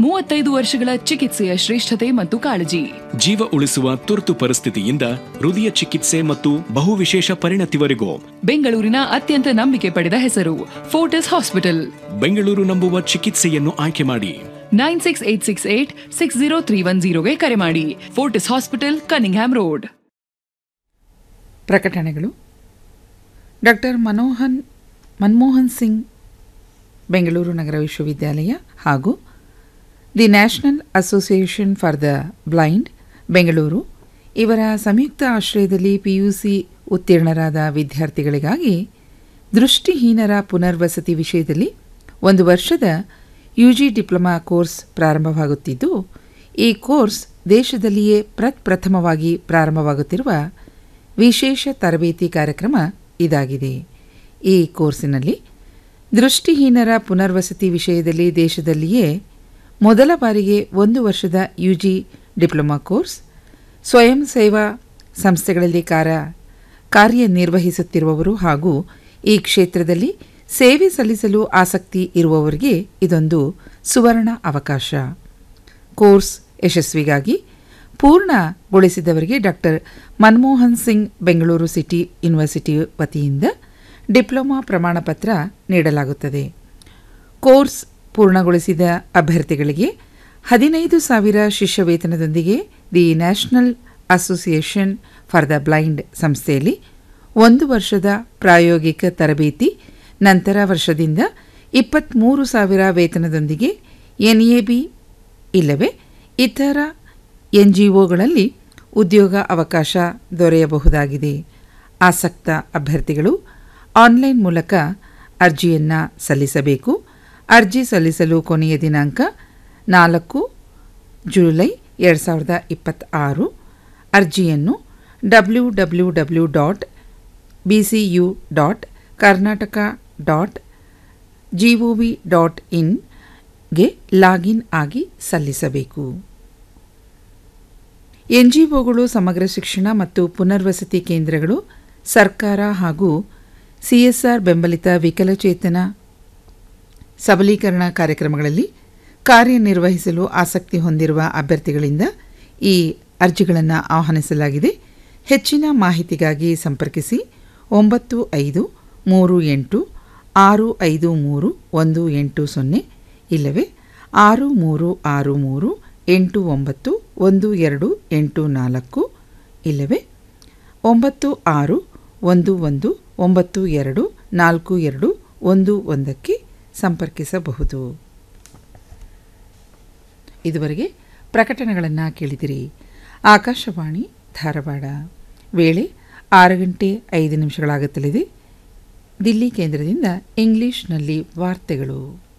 ಮೂವತ್ತೈದು ವರ್ಷಗಳ ಚಿಕಿತ್ಸೆಯ ಶ್ರೇಷ್ಠತೆ ಮತ್ತು ಕಾಳಜಿ ಜೀವ ಉಳಿಸುವ ತುರ್ತು ಪರಿಸ್ಥಿತಿಯಿಂದ ಹೃದಯ ಚಿಕಿತ್ಸೆ ಮತ್ತು ಬಹುವಿಶೇಷ ಪರಿಣತಿವರೆಗೂ ಬೆಂಗಳೂರಿನ ಅತ್ಯಂತ ನಂಬಿಕೆ ಪಡೆದ ಹೆಸರು ಫೋರ್ಟಿಸ್ ಹಾಸ್ಪಿಟಲ್ ಬೆಂಗಳೂರು ನಂಬುವ ಚಿಕಿತ್ಸೆಯನ್ನು ಆಯ್ಕೆ ಮಾಡಿ nine six eight six eight six zero three one ಜೀರೋಗೆ ಕರೆ ಮಾಡಿ ಫೋರ್ಟಿಸ್ ಹಾಸ್ಪಿಟಲ್ ಕನಿಂಗ್ಹ್ಯಾಮ್ ರೋಡ್ ಪ್ರಕಟಣೆಗಳು ಡಾಕ್ಟರ್ ಮನೋಹನ್ ಮನಮೋಹನ್ ಸಿಂಗ್ ಬೆಂಗಳೂರು ನಗರ ವಿಶ್ವವಿದ್ಯಾಲಯ ಹಾಗೂ the national association for the blind Bengaluru ಇವರ ಸಂಯುಕ್ತ ಆಶ್ರಯದಲ್ಲಿ ಪಿಯುಸಿ ಉತ್ತೀರ್ಣರಾದ ವಿದ್ಯಾರ್ಥಿಗಳಿಗಾಗಿ ದೃಷ್ಟಿಹೀನರ ಪುನರ್ವಸತಿ ವಿಷಯದಲ್ಲಿ ಒಂದು ವರ್ಷದ ಯುಜಿ ಡಿಪ್ಲೊಮಾ ಕೋರ್ಸ್ ಪ್ರಾರಂಭವಾಗುತ್ತಿದ್ದು ಈ ಕೋರ್ಸ್ ದೇಶದಲ್ಲಿಯೇ ಪ್ರಪ್ರಥಮವಾಗಿ ಪ್ರಾರಂಭವಾಗುತ್ತಿರುವ ವಿಶೇಷ ತರಬೇತಿ ಕಾರ್ಯಕ್ರಮ ಇದಾಗಿದೆ ಈ ಕೋರ್ಸಿನಲ್ಲಿ ದೃಷ್ಟಿಹೀನರ ಪುನರ್ವಸತಿ ವಿಷಯದಲ್ಲಿ ದೇಶದಲ್ಲಿಯೇ ಮೊದಲ ಬಾರಿಗೆ ಒಂದು ವರ್ಷದ ಯುಜಿ ಡಿಪ್ಲೊಮಾ ಕೋರ್ಸ್ ಸ್ವಯಂ ಸೇವಾ ಸಂಸ್ಥೆಗಳಲ್ಲಿ ಕಾರ್ಯ ಕಾರ್ಯನಿರ್ವಹಿಸುತ್ತಿರುವವರು ಹಾಗೂ ಈ ಕ್ಷೇತ್ರದಲ್ಲಿ ಸೇವೆ ಸಲ್ಲಿಸಲು ಆಸಕ್ತಿ ಇರುವವರಿಗೆ ಇದೊಂದು ಸುವರ್ಣ ಅವಕಾಶ ಕೋರ್ಸ್ ಯಶಸ್ವಿಗಾಗಿ ಪೂರ್ಣಗೊಳಿಸಿದವರಿಗೆ doctor Manmohan Singh Bengaluru city university ವತಿಯಿಂದ ಡಿಪ್ಲೊಮಾ ಪ್ರಮಾಣಪತ್ರ ನೀಡಲಾಗುತ್ತದೆ ಕೋರ್ಸ್ ಪೂರ್ಣಗೊಳಿಸಿದ ಅಭ್ಯರ್ಥಿಗಳಿಗೆ ಹದಿನೈದು ಸಾವಿರ ಶಿಷ್ಯ ವೇತನದೊಂದಿಗೆ the national association for the blind ಸಂಸ್ಥೆಯಲ್ಲಿ ಒಂದು ವರ್ಷದ ಪ್ರಾಯೋಗಿಕ ತರಬೇತಿ ನಂತರ ವರ್ಷದಿಂದ ಇಪ್ಪತ್ತ್ಮೂರು ಸಾವಿರ ವೇತನದೊಂದಿಗೆ ಎನ್ಎಬಿ ಇಲ್ಲವೇ ಇತರ ಎನ್ಜಿಒಗಳಲ್ಲಿ ಉದ್ಯೋಗ ಅವಕಾಶ ದೊರೆಯಬಹುದಾಗಿದೆ ಆಸಕ್ತ ಅಭ್ಯರ್ಥಿಗಳು ಆನ್ಲೈನ್ ಮೂಲಕ ಅರ್ಜಿಯನ್ನು ಸಲ್ಲಿಸಬೇಕು ಅರ್ಜಿ ಸಲ್ಲಿಸಲು ಕೊನೆಯ ದಿನಾಂಕ ನಾಲ್ಕು ಜುಲೈ ಎರಡು ಸಾವಿರದ ಇಪ್ಪತ್ತಾರು ಅರ್ಜಿಯನ್ನು W W W dot B C U dot Karnataka dot G O V dot ಇನ್ಗೆ ಲಾಗಿನ್ ಆಗಿ ಸಲ್ಲಿಸಬೇಕು ಎನ್ಜಿಒಗಳು ಸಮಗ್ರ ಶಿಕ್ಷಣ ಮತ್ತು ಪುನರ್ವಸತಿ ಕೇಂದ್ರಗಳು ಸರ್ಕಾರ ಹಾಗೂ ಸಿಎಸ್ಆರ್ ಬೆಂಬಲಿತ ವಿಕಲಚೇತನ ಸಬಲೀಕರಣ ಕಾರ್ಯಕ್ರಮಗಳಲ್ಲಿ ಕಾರ್ಯನಿರ್ವಹಿಸಲು ಆಸಕ್ತಿ ಹೊಂದಿರುವ ಅಭ್ಯರ್ಥಿಗಳಿಂದ ಈ ಅರ್ಜಿಗಳನ್ನು ಆಹ್ವಾನಿಸಲಾಗಿದೆ ಹೆಚ್ಚಿನ ಮಾಹಿತಿಗಾಗಿ ಸಂಪರ್ಕಿಸಿ ಒಂಬತ್ತು ಐದು ಮೂರು ಎಂಟು ಆರು ಐದು ಮೂರು ಒಂದು ಎಂಟು ಸೊನ್ನೆ ಇಲ್ಲವೇ ಆರು ಮೂರು ಆರು ಮೂರು ಎಂಟು ಒಂಬತ್ತು ಒಂದು ಎರಡು ಎಂಟು ನಾಲ್ಕು ಇಲ್ಲವೇ ಒಂಬತ್ತು ಆರು ಒಂದು ಒಂದು ಒಂಬತ್ತು ಎರಡು ನಾಲ್ಕು ಎರಡು ಒಂದು ಒಂದಕ್ಕೆ ಸಂಪರ್ಕಿಸಬಹುದು ಇದುವರೆಗೆ ಪ್ರಕಟಣೆಗಳನ್ನು ಕೇಳಿದಿರಿ ಆಕಾಶವಾಣಿ ಧಾರವಾಡ ವೇಳೆ ಆರು ಗಂಟೆ ಐದು ನಿಮಿಷಗಳಾಗುತ್ತಲಿದೆ ದಿಲ್ಲಿ ಕೇಂದ್ರದಿಂದ ಇಂಗ್ಲಿಷ್ನಲ್ಲಿ ವಾರ್ತೆಗಳು